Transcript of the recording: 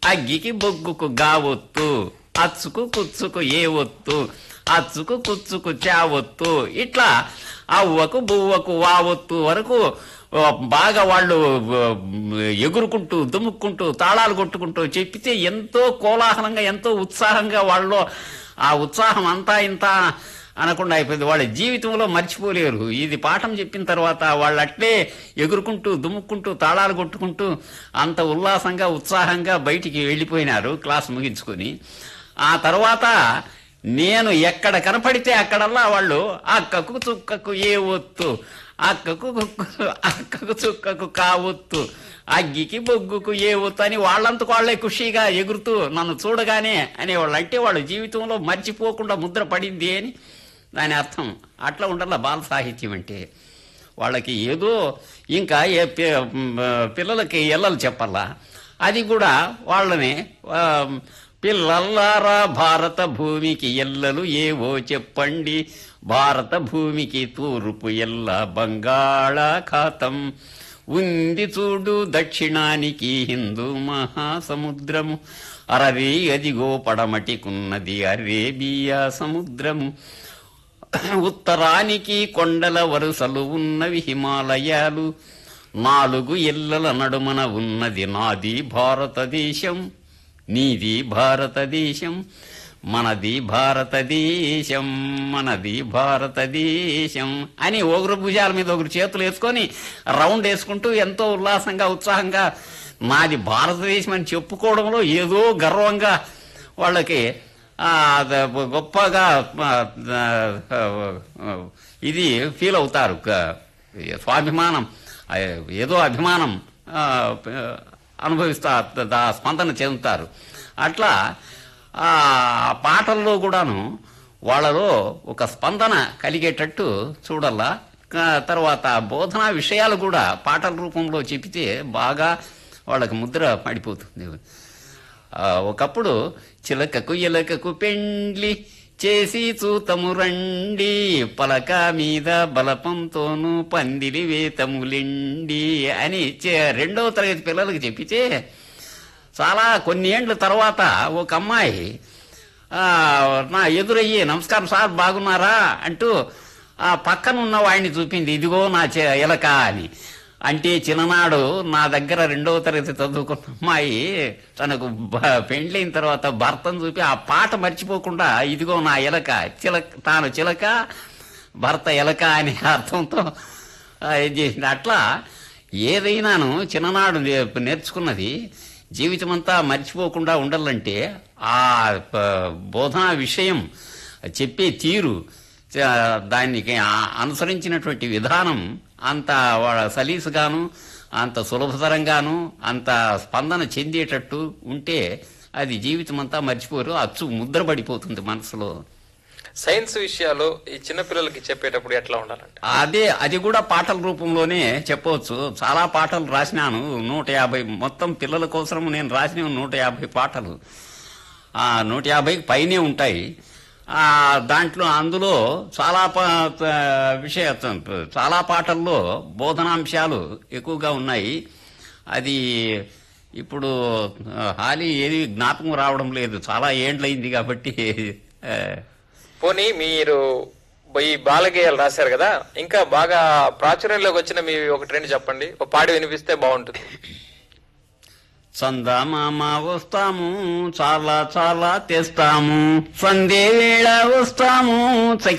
అగ్గికి బొగ్గుకు గా ఒత్తు అచ్చుకు కుచ్చుకు ఏ ఒత్తు అచ్చుకు కుచ్చుకు చా ఒత్తు ఇట్లా అవ్వకు బువ్వకు వా ఒత్తు వరకు ఆ, బాగా వాళ్ళు ఆ, ఎగురుకుంటూ దుముక్కుంటూ తాళాలు కొట్టుకుంటూ చెప్పితే ఎంతో కోలాహలంగా ఎంతో ఉత్సాహంగా వాళ్ళు ఆ ఉత్సాహం అంతా ఇంత అనకుండా అయిపోయింది వాళ్ళ జీవితంలో మర్చిపోలేరు ఇది పాఠం చెప్పిన తర్వాత వాళ్ళు అట్లే ఎగురుకుంటూ దుముక్కుంటూ తాళాలు కొట్టుకుంటూ అంత ఉల్లాసంగా ఉత్సాహంగా బయటికి వెళ్ళిపోయినారు క్లాస్ ముగించుకొని ఆ తర్వాత నేను ఎక్కడ కనపడితే అక్కడల్లా వాళ్ళు అక్కకు చుక్కకు ఏ ఒత్తు అక్కకు కుక్కకు అక్కకు చుక్కకు కావొత్తు అగ్గికి బొగ్గుకు ఏ ఒత్తు అని వాళ్ళంతకు వాళ్ళే ఖుషీగా ఎగురుతూ నన్ను చూడగానే అనేవాళ్ళు అంటే వాళ్ళ జీవితంలో మర్చిపోకుండా ముద్ర పడింది అని దాని అర్థం అట్లా ఉండాల బాల సాహిత్యం అంటే వాళ్ళకి ఏదో ఇంకా ఏ పి- మ్, పిల్లలకి ఎల్లలు చెప్పాలా అది కూడా వాళ్ళని ఆ, పిల్లల్లారా భారత భూమికి ఎల్లలు ఏవో చెప్పండి భారత భూమికి తూర్పు ఎల్ల బంగాళాఖాతం ఉంది చూడు దక్షిణానికి హిందూ మహాసముద్రము అరవే అదిగో పడమటికున్నది అరేబియా సముద్రము ఉత్తరానికి కొండల వరుసలు ఉన్నవి హిమాలయాలు నాలుగు ఎల్లల నడుమన ఉన్నది నాది భారతదేశం నీది భారతదేశం మనది భారతదేశం మనది భారతదేశం అని ఒకరు భుజాల మీద ఒకరు చేతులు వేసుకొని రౌండ్ వేసుకుంటూ ఎంతో ఉల్లాసంగా ఉత్సాహంగా నాది భారతదేశం అని చెప్పుకోవడంలో ఏదో గర్వంగా వాళ్ళకి ఆ, ద- గొప్పగా ఆ, ఆ, ఇది ఫీల్ అవుతారు క- స్వాభిమానం ఆ, ఏదో అభిమానం ఆ, అనుభవిస్తా దా స్పందన చెందుతారు అట్లా ఆ పాటల్లో కూడాను వాళ్ళలో ఒక స్పందన కలిగేటట్టు చూడాలా క- తర్వాత బోధనా విషయాలు కూడా పాటల రూపంలో చెబితే బాగా వాళ్ళకి ముద్ర పడిపోతుంది ఆ, ఒకప్పుడు చిలకకు ఎలకకు పెండ్లి చేసి చూతము రండి పలక మీద బలపంతోను పందిలి వేతములిండి అని చే- రెండవ తరగతి పిల్లలకి చెప్పితే చాలా కొన్ని ఏండ్ల తర్వాత ఒక అమ్మాయి ఆ, నా ఎదురయ్యి నమస్కారం సార్ బాగున్నారా అంటూ ఆ పక్కన ఉన్న వాడిని చూపింది ఇదిగో నా చె- ఎలక అని అంటే చిన్ననాడు నా దగ్గర రెండవ తరగతి చదువుకున్న అమ్మాయి తనకు బ- పెండ్లైన తర్వాత భర్తను చూపి ఆ పాట మర్చిపోకుండా ఇదిగో నా ఎలక చిలక తాను చిలక భర్త ఎలక అనే అర్థంతో ఆ, ఇది చేసింది అట్లా ఏదైనాను చిన్ననాడు నే- నేర్చుకున్నది జీవితమంతా మర్చిపోకుండా ఉండాలంటే ఆ ప- బోధనా విషయం చెప్పే తీరు చ- దానికి ఆ- అనుసరించినటువంటి విధానం అంత వాళ్ళ సలీసుగాను అంత సులభతరంగాను అంత స్పందన చెందేటట్టు ఉంటే అది జీవితం అంతా మర్చిపోరు అచ్చు ముద్ర పడిపోతుంది మనసులో సైన్స్ విషయాలు ఈ చిన్న పిల్లలకి చెప్పేటప్పుడు ఎట్లా ఉండాలంటే అదే అది కూడా పాటల రూపంలోనే చెప్పవచ్చు చాలా పాటలు రాసినాను నూట యాభై మొత్తం పిల్లల కోసం నేను రాసిన నూట యాభై పాటలు ఆ నూట యాభైకి పైనే ఉంటాయి ఆ దాంట్లో అందులో చాలా పా- విషయ చాలా పాటల్లో బోధనాంశాలు ఎక్కువగా ఉన్నాయి అది ఇప్పుడు ఆ, హాలి ఏది జ్ఞాపకం రావడం లేదు చాలా ఏండ్లయింది కాబట్టి ఆ, పోనీ మీరు ఈ బాలగేయాలు రాశారు కదా ఇంకా బాగా ప్రాచుర్యంలోకి వచ్చిన మీ ఒక ట్రెండ్ చెప్పండి ఒక పాడి వినిపిస్తే బాగుంటుంది చందమామ వస్తాము చాలా చాలా తెస్తాము సందే వేళ వస్తాము